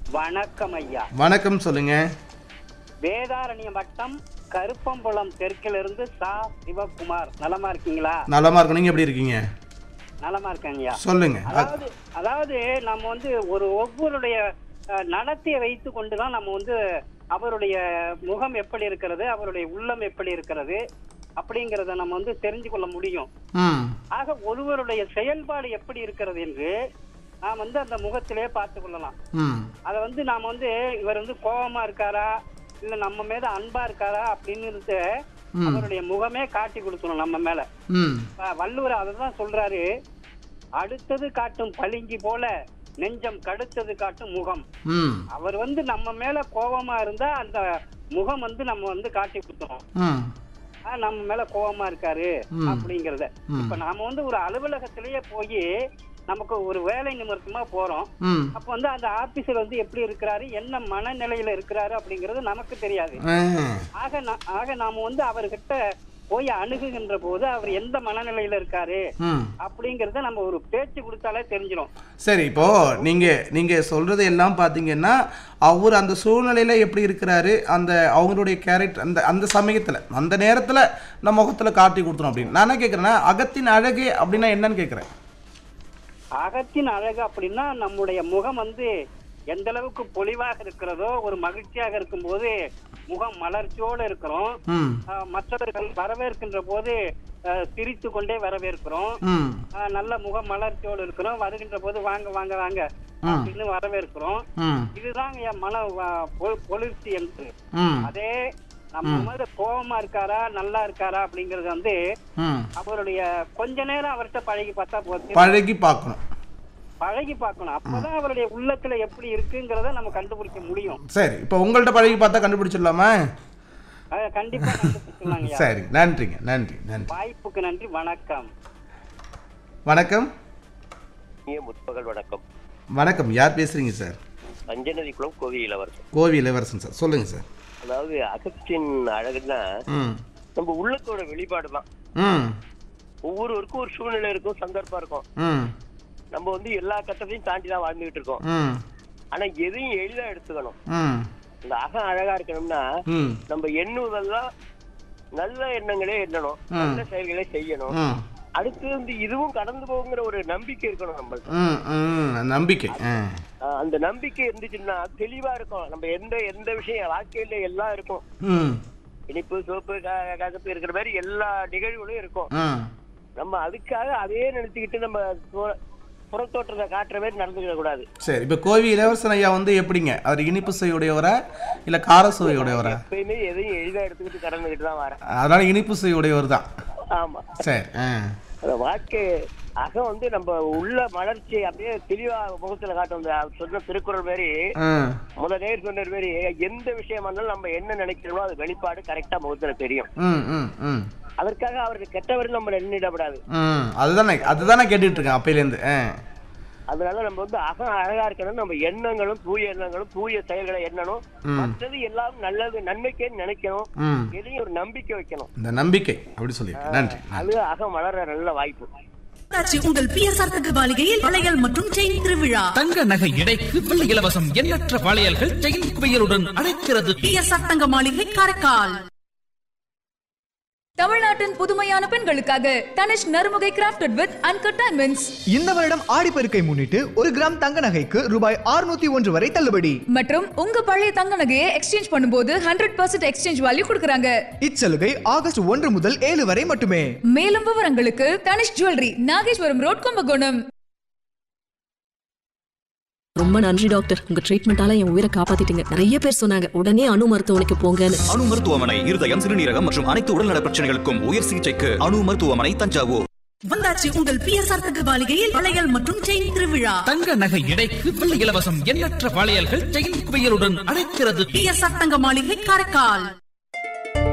வணக்கம் ஐயா வணக்கம் சொல்லுங்க வேதாரண்யம் வட்டம் கருப்பம்புலம் தெற்கிலிருந்து சா சிவகுமார் நலமா இருக்கீங்களா நலமா இருக்கும் நீங்க எப்படி இருக்கீங்க நலமா இருக்கேங்க ஐயா சொல்லுங்க அ- அதாவது அதாவது நம்ம வந்து ஒரு ஒவ்வொருடைய அஹ், நடத்தையை வைத்து கொண்டுதான் நம்ம வந்து அவருடைய முகம் எப்படி இருக்கிறது அவருடைய உள்ளம் எப்படி இருக்கிறது அப்படிங்கறத நம்ம வந்து தெரிஞ்சு கொள்ள முடியும் ம் ஆக ஒருவருடைய செயல்பாடு எப்படி இருக்கிறது என்று நாம் வந்து அந்த முகத்திலே பார்த்து கொள்ளலாம் ம் அதை வந்து நாம வந்து இவர் வந்து கோபமா இருக்காரா இல்ல நம்ம மேல அன்பா இருக்காரா அப்படின்னு ம். அவருடைய முகமே காட்டி கொடுக்கணும் நம்ம மேல ம் இப்ப வள்ளுவர் அததான் சொல்றாரு அடுத்தது காட்டும் பளிங்கி போல நெஞ்சம் கடுத்தது காட்டும் முகம் ம் அவர் வந்து நம்ம மேல கோபமா இருந்தா அந்த முகம் வந்து நம்ம வந்து காட்டி கொடுத்துரும் ம் ஆ, நம்ம மேல கோபமா இருக்காரு ம். அப்படிங்கறத ம். இப்ப நாம வந்து ஒரு அலுவலகத்திலேயே போய் நமக்கு ஒரு வேலை நிமித்தமா போறோம் ம் அப்ப வந்து அந்த ஆபீசர் வந்து எப்படி இருக்கிறாரு என்ன மனநிலையில இருக்கிறாரு அப்படிங்கறது நமக்கு தெரியாது ஆ. ஆக நா- ஆக நாம வந்து அவர்கிட்ட போய் அணுகுகின்ற போது அவர் எந்த மனநிலையில இருக்காரு ம் அப்படிங்கறத நம்ம ஒரு பேச்சு கொடுத்தாலே தெரிஞ்சிடும் சரி இப்போ நீங்க நீங்க சொல்றது எல்லாம் பாத்தீங்கன்னா அவர் அந்த சூழ்நிலையில எப்படி இருக்கிறாரு அந்த அவங்களுடைய கேரக்டர் அந்த அந்த சமயத்துல அந்த நேரத்துல நம்ம முகத்துல காட்டி கொடுத்துரும் அப்படின்னு நான் என்ன கேட்கறேன்னா அகத்தின் அழகு அப்படின்னா என்னன்னு கேட்கறேன் அகத்தின் அழகு அப்படின்னா நம்முடைய முகம் வந்து எந்த அளவுக்கு பொலிவாக இருக்கிறதோ ஒரு மகிழ்ச்சியாக இருக்கும்போது முகம் மலர்ச்சியோடு இருக்கிறோம் ம் ஆஹ் மற்றவர்கள் வரவேற்கின்ற போது ஆஹ் சிரித்து கொண்டே வரவேற்கிறோம் ம் ஆஹ் நல்ல முகம் மலர்ச்சியோடு இருக்கிறோம் வருகின்ற போது வாங்க வாங்க வாங்க ம். அப்படின்னு வரவேற்கிறோம் ம் இதுதாங்க என் மன வ- பொ- பொலிர்ச்சி என்று ம் அதே நம்ம மேல கோபமா இருக்காரா நல்லா இருக்காரா அப்படிங்கறது வந்து ம் அவருடைய கொஞ்ச நேரம் அவர்கிட்ட பழகி பார்த்தா போதும் பழகி பார்க்கணும் பழகி பார்க்கணும் அப்பதான் அவருடைய உள்ளத்துல எப்படி இருக்குங்கிறத நம்ம கண்டுபிடிக்க முடியும் சரி இப்போ உங்கள்ட்ட பழகி பார்த்தா கண்டுபிடிச்சிடலாமா அத கண்டிப்பா கண்டுபிடிக்கலாங்க சரி நன்றிங்க நன்றி நன்றி வாய்ப்புக்கு நன்றி வணக்கம் வணக்கம் இனிய முற்பகல் வணக்கம் வணக்கம் யார் பேசுறீங்க சார் அஞ்சனதி குளம் கோவி இளவரசன் கோவி இளவரசன் சார் சொல்லுங்க சார் அதாவது அகத்தின் அழகுன்னா ம் நம்ம உள்ளத்தோட வெளிப்பாடு தான் ம் ஒவ்வொருவருக்கும் ஒரு சூழ்நிலை இருக்கும் சந்தர்ப்பம் இருக்கும் ம் நம்ம வந்து எல்லா கட்டத்தையும் தாண்டி தான் வாழ்ந்துகிட்டு இருக்கோம் ம் ஆனா எதையும் எளிதா எடுத்துக்கணும் ம் இந்த அகம் அழகா இருக்கணும்னா ம் நம்ம எண்ணுவதெல்லாம் நல்ல எண்ணங்களே எண்ணணும் ம். நல்ல செயல்களே செய்யணும் ம் அடுத்து வந்து இதுவும் கடந்து போகுங்கிற ஒரு நம்பிக்கை இருக்கணும் நம்மளுக்கு ம் ம் நம்பிக்கை ஆ ஆஹ் அந்த நம்பிக்கை இருந்துச்சுன்னா தெளிவா இருக்கும் நம்ம எந்த எந்த விஷயம் வாழ்க்கையில எல்லாம் இருக்கும் ம் இனிப்பு சோப்பு க- கசப்பு இருக்கிற மாதிரி எல்லா நிகழ்வுகளும் இருக்கும் ம் நம்ம அதுக்காக அதே நினைச்சுக்கிட்டு நம்ம புற- புறத்தோற்றத்தை காட்டுற மாதிரி நடந்துக்க கூடாது சரி இப்போ கோவி இளவரசன் ஐயா வந்து எப்படிங்க அவர் இனிப்பு சுவையுடையவரா இல்லை கார சுவையுடையவரா எப்பயுமே எதையும் எளிதா எடுத்துக்கிட்டு கடந்துக்கிட்டு தான் வரேன் அதனால இனிப்பு சுவையுடையவர் தான் ஆமா சரி ஆ அந்த வாழ்க்கை அகம் வந்து நம்ம உள்ள மலர்ச்சி அப்படியே தெளிவா முகத்துல காட்டும் இந்த சொன்ன திருக்குறள் மாதிரி ஆ முத நேர் சொன்ன மாதிரி எந்த விஷயமா இருந்தாலும் நம்ம என்ன நினைக்கிறோமோ அது வெளிப்பாடு கரெக்டா முகத்துல தெரியும் ம் ம் ம் அதற்காக அவருக்கு கெட்டவர் நம்ம எண்ணிடப்படாது ம் அதுதானே அதுதான் நான் கேட்டுட்டு இருக்கேன் அப்பையிலேருந்து ஆ அதனால நம்ம வந்து அகம் அழகா இருக்கணும் நம்ம எண்ணங்களும் தூய எண்ணங்களும் தூய செயல்களை எண்ணணும் ம். மற்றது எல்லாம் நல்லது நன்மைக்கே நினைக்கணும் ம் எதையும் ஒரு நம்பிக்கை வைக்கணும் இந்த நம்பிக்கை அப்படி சொல்லியிருக்கேன் நன்றி அது அகம் வளர நல்ல வாய்ப்பு ஊராட்சி உங்கள் பிஎஸ்ஆர் தங்க மாளிகையில் வளையல் மற்றும் செயின் திருவிழா தங்க நகை எடைக்கு வெள்ளி இலவசம் எண்ணற்ற வளையல்கள் செயின் குவியலுடன் அழைக்கிறது பிஎஸ்ஆர் தங்க மாளிகை காரைக்கால் தமிழ்நாட்டின் புதுமையான பெண்களுக்காக Tanishq Narumugai crafted with uncut diamonds இந்த வருடம் ஆடிப்பெருக்கை முன்னிட்டு ஒரு கிராம் தங்க நகைக்கு ரூபாய் 601 ஒன்று வரை தள்ளுபடி மற்றும் உங்க பழைய தங்க நகையை எக்ஸ்சேஞ்ச் பண்ணும்போது ஹண்ட்ரட் பர்சன்ட் எக்ஸ்சேஞ்ச் வேல்யூ கொடுக்குறாங்க இச்சலுகை ஆகஸ்ட் ஒன்று முதல் ஏழு வரை மட்டுமே மேலும் விவரங்களுக்கு தனிஷ் ஜுவல்லரி நாகேஸ்வரம் ரோட் கும்பகோணம் ரொம்ப நன்றி டாக்டர் உங்க ட்ரீட்மெண்டால என் உயிரை காப்பாத்திட்டீங்க நிறைய பேர் சொன்னாங்க உடனே அணு மருத்துவமனைக்கு போங்கன்னு அணு மருத்துவமனை இருதயம் சிறுநீரகம் மற்றும் அனைத்து உடல்நல பிரச்சனைகளுக்கும் உயர் சிகிச்சைக்கு அணு மருத்துவமனை தஞ்சாவூர் வந்தாச்சு உங்கள் பிஎஸ்ஆர் தங்க மாளிகையில் வளையல் மற்றும் செயின் திருவிழா தங்க நகை எடைக்கு வெள்ளி இலவசம் எண்ணற்ற வளையல்கள் செயின் குவியலுடன் அழைக்கிறது பிஎஸ்ஆர் தங்க மாளிகை காரைக்கால்